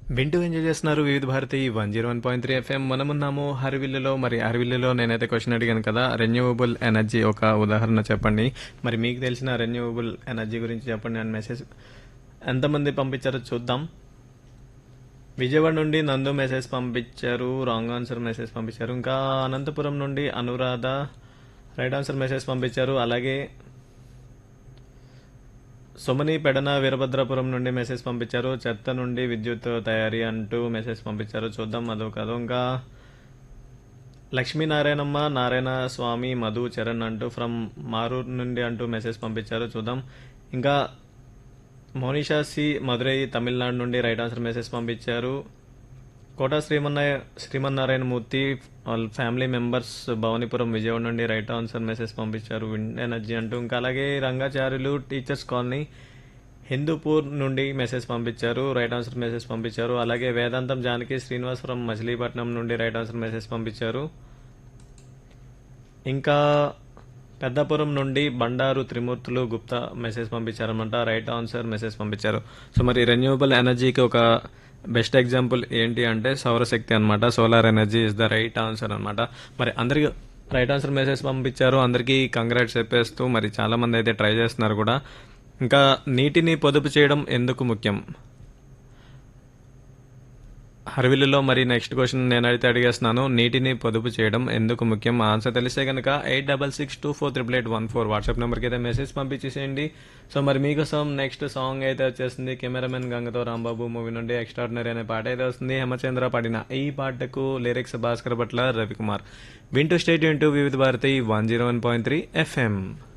వింటూ ఎంజాయ్ చేస్తున్నారు Vividh Bharati one zero one point three FM మనమున్నాము హరివిల్లులో మరి హరివిల్లులో నేనైతే క్వశ్చన్ అడిగాను కదా రెన్యూవబుల్ ఎనర్జీ ఒక ఉదాహరణ చెప్పండి మరి మీకు తెలిసిన రెన్యూవబుల్ ఎనర్జీ గురించి చెప్పండి అని మెసేజ్ ఎంతమంది పంపించారో చూద్దాం విజయవాడ నుండి నందు మెసేజ్ పంపించారు రాంగ్ ఆన్సర్ మెసేజ్ పంపించారు ఇంకా అనంతపురం నుండి అనురాధ రైట్ ఆన్సర్ మెసేజ్ పంపించారు అలాగే సుమని పెడన వీరభద్రాపురం నుండి మెసేజ్ పంపించారు చెత్త నుండి విద్యుత్ తయారీ అంటూ మెసేజ్ పంపించారు చూద్దాం అదో కాదు ఇంకా లక్ష్మీనారాయణమ్మ నారాయణ స్వామి మధు చరణ్ అంటూ ఫ్రమ్ మారూర్ నుండి అంటూ మెసేజ్ పంపించారు చూద్దాం ఇంకా మోనిషా సి మధురై తమిళనాడు నుండి రైట్ ఆన్సర్ మెసేజ్ పంపించారు కోట శ్రీమన్నాయ శ్రీమన్నారాయణ మూర్తి వాళ్ళ ఫ్యామిలీ మెంబర్స్ భవనిపురం విజయవాడ నుండి రైట్ ఆన్సర్ మెసేజ్ పంపించారు విండ్ ఎనర్జీ అంటూ ఇంకా అలాగే రంగాచార్యులు టీచర్స్ కాలనీ హిందూపూర్ నుండి మెసేజ్ పంపించారు రైట్ ఆన్సర్ మెసేజ్ పంపించారు అలాగే వేదాంతం జానకి శ్రీనివాసపురం మచిలీపట్నం నుండి రైట్ ఆన్సర్ మెసేజ్ పంపించారు ఇంకా పెద్దపురం నుండి బండారు త్రిమూర్తులు గుప్తా మెసేజ్ పంపించారన్నమాట రైట్ ఆన్సర్ మెసేజ్ పంపించారు సో మరి రెన్యూవబుల్ ఎనర్జీకి ఒక బెస్ట్ ఎగ్జాంపుల్ ఏంటి అంటే సౌరశక్తి అనమాట solar energy is the right answer అనమాట మరి అందరికి రైట్ ఆన్సర్ మెసేజ్ పంపించారు అందరికీ కంగ్రాట్స్ చెప్పేస్తూ మరి చాలా మంది అయితే ట్రై చేస్తున్నారు కూడా ఇంకా నీటిని పొదుపు చేయడం ఎందుకు ముఖ్యం హర్విల్లులో మరి నెక్స్ట్ క్వశ్చన్ నేను అయితే అడిగేస్తున్నాను నీటిని పొదుపు చేయడం ఎందుకు ముఖ్యం ఆన్సర్ తెలిస్తే కనుక eight double six two four triple eight one four WhatsApp నెంబర్కి అయితే మెసేజ్ పంపించేసేయండి సో మరి మీకోసం నెక్స్ట్ సాంగ్ అయితే వచ్చేసింది కెమెరామెన్ గంగతో రాంబాబు మూవీ నుండి ఎక్స్ట్రాడినరీ అనే పాట అయితే వస్తుంది హేమచంద్ర పాడిన ఈ పాటకు లిరిక్స్ భాస్కర్ పట్ల రవికుమార్ వింటూ స్టేట్ ఇంటూ Vividh Bharati one zero one point three FM